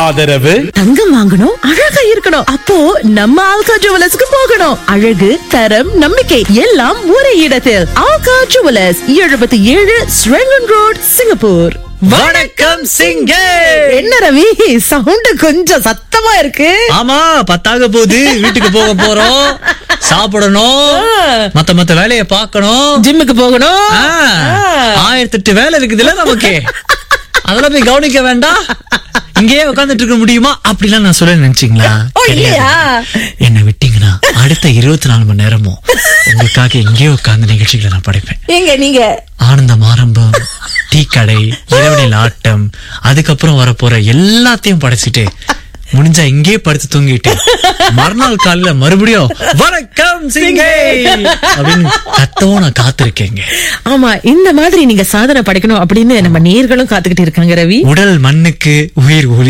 ஆதரவு தங்கம் வாங்கணும் அழகா இருக்கணும் அப்போ நம்ம ஆல்கா ஜுவலர்ஸ்க்கு போகணும் அழகு தரம் நம்பிக்கை எல்லாம் ஒரே இடத்தில் ஆல்கா ஜுவலர்ஸ் எழுபத்தி ஏழு ஸ்ரெங்கன் ரோட் சிங்கப்பூர் வணக்கம் சிங்கே என்ன ரவி சவுண்ட் கொஞ்சம் சத்தமா இருக்கு ஆமா பத்தாக போகுது வீட்டுக்கு போக போறோம் சாப்பிடணும் மத்த மத்த வேலைய பார்க்கணும் ஜிம்முக்கு போகணும் ஆ, ஆயிரத்தி எட்டு வேலை இருக்குதுல்ல நமக்கு அதெல்லாம் போய் கவனிக்க வேண்டாம் இங்கேயே உட்கார்ந்துட்டு இருக்க முடியுமா அப்படிலாம் நான் சொல்ல நினைச்சீங்களா ஓ, இல்லையா? என்ன விட்டீங்கன்னா அடுத்த இருபத்தி நாலு மணி நேரமும் உங்களுக்காக இங்கேயே உட்கார்ந்து நிகழ்ச்சிகளை நான் படைப்பேன் எங்க நீங்க ஆனந்தம் ஆரம்பம் டீ கடை இரவனில் ஆட்டம் அதுக்கப்புறம் வரப்போற எல்லாத்தையும் படைச்சிட்டு முடிஞ்சா இங்கேயே படுத்து தூங்கிட்டு மறுநாள் காலையில மறுபடியும் வணக்கம் சிங்கை அப்படின்னு கத்தவும் நான் காத்திருக்கேங்க ஆமா இந்த மாதிரி நீங்க சாதனை படைக்கணும் அப்படின்னு நம்ம நேர்களும் காத்துக்கிட்டு இருக்காங்க ரவி உடல் மண்ணுக்கு உயிர் ஒளி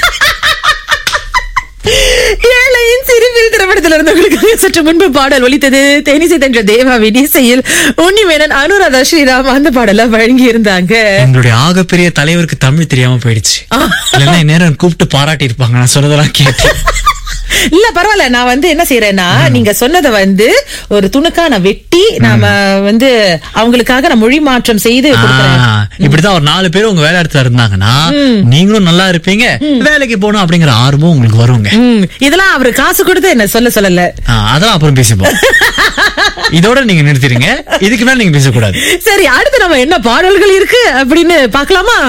ஏழையின் சிறுவில் திரைப்படத்தில் இருந்தவர்களுக்கு சற்று முன்பு பாடல் ஒலித்தது தேனிசை தென்ற தேவாவின் இசையில் உன்னிமேனன் அனுராதா ஸ்ரீராம் அந்த பாடல வழங்கி இருந்தாங்க எங்களுடைய ஆகப்பெரிய தலைவருக்கு தமிழ் தெரியாம போயிடுச்சு இல்லைன்னா நேரம் கூப்பிட்டு பாராட்டி இருப்பாங்க நான் சொன்னதெல்லாம் கேட்டு இல்ல பரவாயில்ல நான் வந்து என்ன செய்யறேன்னா நீங்க சொன்னதை வந்து ஒரு துணுக்கா நான் வெட்டி நாம வந்து அவங்களுக்காக நான் மொழி மாற்றம் செய்து கொடுக்குறேன் ஆ, இப்படிதான் ஒரு நாலு பேர் உங்க வேலை இடத்துல இருந்தாங்கன்னா நீங்களும் நல்லா இருப்பீங்க வேலைக்கு போகணும் அப்படிங்கிற ஆர்வம் உங்களுக்கு வருங்க ம், இதெல்லாம் அவரு காசு கொடுத்து என்ன சொல்ல சொல்லல ஆ, அதெல்லாம் அப்புறம் பேசிப்போம் இதோட நீங்க நிறுத்திடுங்க இதுக்கு மேல நீங்க பேசக்கூடாது சரி அடுத்து நம்ம என்ன பாடல்கள் இருக்கு அப்படின்னு பார்க்கலாமா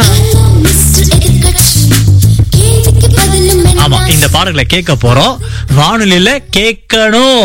ஆமா இந்த பாடல்களை கேட்க போறோம் வானொலியில கேட்கணும்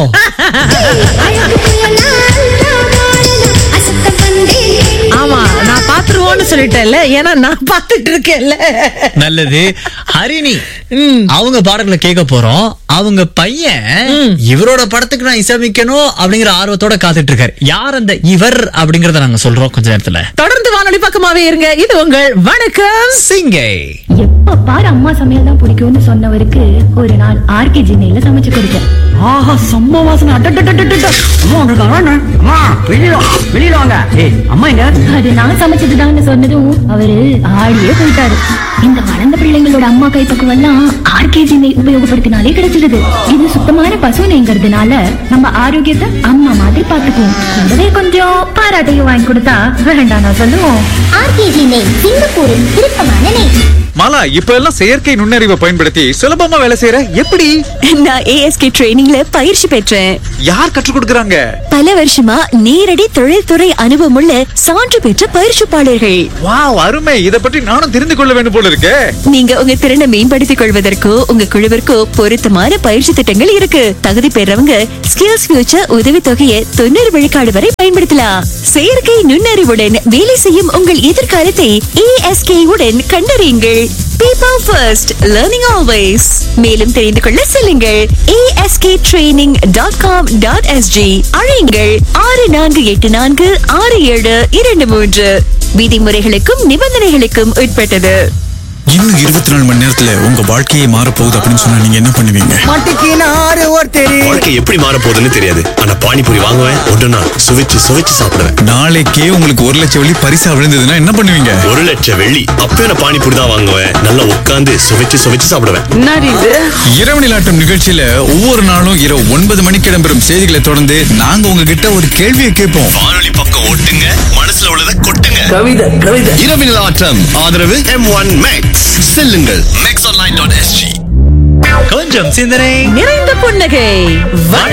ஆமா நான் பாத்துருவோம்னு சொல்லிட்டேன்ல ஏன்னா நான் பாத்துட்டு இருக்கேன்ல நல்லது ஹரிணி ம். அவங்க பாடல்களை கேட்க போறோம் அவங்க பையன் இவரோட படத்துக்கு நான் இசையமைக்கணும் அப்படிங்கிற ஆர்வத்தோட காத்துட்டு இருக்காரு யார் அந்த இவர் அப்படிங்கறத நாங்க சொல்றோம் கொஞ்ச நேரத்துல தொடர்ந்து வானொலி பக்கமாவே இருங்க இது உங்கள் வணக்கம் சிங்கை எப்ப பாரு அம்மா சமையல் தான் பிடிக்கும்னு சொன்னவருக்கு ஒரு நாள் ஆர்கே ஜினையில சமைச்சு கொடுத்தேன் ஆஹா செம்ம வாசனை அட்டட்டட்டட்டட்ட. அம்மா வந்திருக்காங்க அண்ணா. அம்மா வெளியில வா, வெளியில வாங்க ஏய் அம்மா எங்க அது நான் சமைச்சதுதான்னு சொன்னதும் அவரு ஆடியே போயிட்டாரு இந்த வளர்ந்த பிள்ளைங்களோட அம்மா கைப்பக்குவம் எல்லாம் ஆர்கேஜி நெய் உபயோகப்படுத்தினாலே கிடைச்சிடுது இது சுத்தமான பசு நெய்ங்கிறதுனால நம்ம ஆரோக்கியத்தை அம்மா மாதிரி பாத்துக்குவோம் கூடவே கொஞ்சம் பாராட்டையும் வாங்கி கொடுத்தா வேண்டாம் நான் சொல்லுவோம் ஆர்கேஜி நெய் சிங்கப்பூரின் விருப்பமான நெய் மாலா இப்ப எல்லாம் செயற்கை நுண்ணறிவை பயன்படுத்தி சுலபமா வேலை செய்யற எப்படி நான் ஏஎஸ்கே ட்ரைனிங்ல பயிற்சி பெற்றேன் யார் கற்றுக் கொடுக்கறாங்க பல வருஷமா நேரடி தொழில்துறை அனுபவமுள்ள சான்று பெற்ற பயிற்சிப்பாளர்கள் வாவ் அருமை இத பற்றி நானும் தெரிந்து கொள்ள வேண்டும் போல இருக்கே நீங்க உங்க திறனை மேம்படுத்திக் கொள்வதற்கோ உங்க குழுவிற்கோ பொருத்தமான பயிற்சி திட்டங்கள் இருக்கு தகுதி பெறவங்க ஸ்கில்ஸ் ஃபியூச்சர் உதவி தொகையை தொண்ணூறு விழுக்காடு வரை பயன்படுத்தலாம் செயற்கை நுண்ணறிவுடன் வேலை செய்யும் உங்கள் எதிர்காலத்தை ஏஎஸ்கே உடன் கண்டறியுங்கள் பீப்பிள் ஃபர்ஸ்ட் லேர்னிங் ஆல்வேஸ் மேலும் தெரிந்து கொள்ள செல்லுங்கள் ASK training dot com dot SG அழையுங்கள் ஆறு நான்கு எட்டு நான்கு ஆறு ஏழு இரண்டு மூன்று விதிமுறைகளுக்கும் நிபந்தனைகளுக்கும் உட்பட்டது இன்னும் இருபத்தி நாலு மணி நேரத்துல உங்க வாழ்க்கையே மாறப் போகுது அப்படின்னு சொன்னா நீங்க என்ன பண்ணுவீங்க வாழ்க்கை எப்படி மாற போகுதுன்னு தெரியாது ஆனா பானிபூரி வாங்குவேன் ஒன்றுனா சுவைச்சு சுவைச்சு சாப்பிடுவேன் நாளைக்கே உங்களுக்கு ஒரு லட்சம் வெள்ளி பரிசா விழுந்ததுன்னா என்ன பண்ணுவீங்க ஒரு லட்சம் வெள்ளி அப்பயும் நான் பானிபூரி தான் வாங்குவேன் நல்லா உட்காந்து சுவைச்சு சுவைச்சு சாப்பிடுவேன் இரவு நிலாட்டம் நிகழ்ச்சியில ஒவ்வொரு நாளும் இரவு ஒன்பது மணிக்கு இடம்பெறும் செய்திகளை தொடர்ந்து நாங்க உங்ககிட்ட ஒரு கேள்வியை கேட்போம் வானொலி பக்கம் ஓட்டுங்க மனசுல உள்ளதை கொட்டுங்க கவிதை கவிதை இரவினல் ஆட்டம் ஆதரவு எம் ஒன் மேக்ஸ் செல்லுங்கள் மேக்ஸ் ஆன்லைன் டாட் எஸ்ஜி கொஞ்சம் சிந்தனை நிறைந்த புன்னகை வணக்கம்